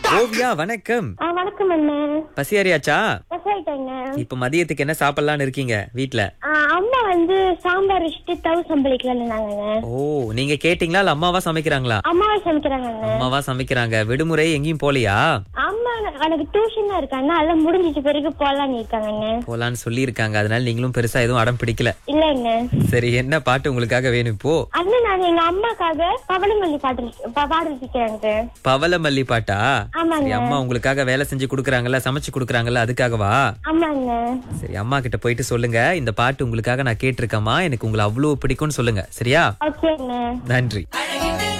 ஓவியா வணக்கம் ஆ வணக்கம் அண்ணே பசியாரியாச்சா பசாயிட்டாங்க இப்ப மதியத்துக்கு என்ன சாப்பிடலாம்னு இருக்கீங்க வீட்ல அம்மா வந்து சாம்பார் வச்சுட்டு தவு சம்பளிக்கலாம்னு இருந்தாங்க ஓ நீங்க கேட்டீங்களா இல்ல அம்மாவா சமைக்கிறாங்களா அம்மாவை சமைக்கிறாங்க அம்மாவா சமைக்கிறாங்க விடுமுறை எங்கேயும் போலியா அம்மா எனக்கு டியூஷன் தான் இருக்காங்க அதெல்லாம் முடிஞ்சிச்சு பிறகு போலான்னு இருக்காங்க போலான்னு சொல்லி இருக்காங்க அதனால நீங்களும் பெருசா எதுவும் அடம் பிடிக்கல இல்லைங்க சரி என்ன பாட்டு உங்களுக்காக வேணும் இப்போ அண்ணன் நான் எங்க அம்மாக்காக பவளமல்லி பாட்டு பா- பாடல் இருக்கிறாங்க பவள மல்லி பாட்டா ஆமாங்க சரி அம்மா உங்களுக்காக வேலை செஞ்சு குடுக்கறாங்கல்ல சமைச்சு குடுக்கறாங்கல்ல அதுக்காகவா ஆமாங்க சரி அம்மா கிட்ட போயிட்டு சொல்லுங்க இந்த பாட்டு உங்களுக்காக நான் கேட்டிருக்கேம்மா எனக்கு உங்களை அவ்வளவு பிடிக்கும்னு சொல்லுங்க சரியா ஓகேங்க நன்றி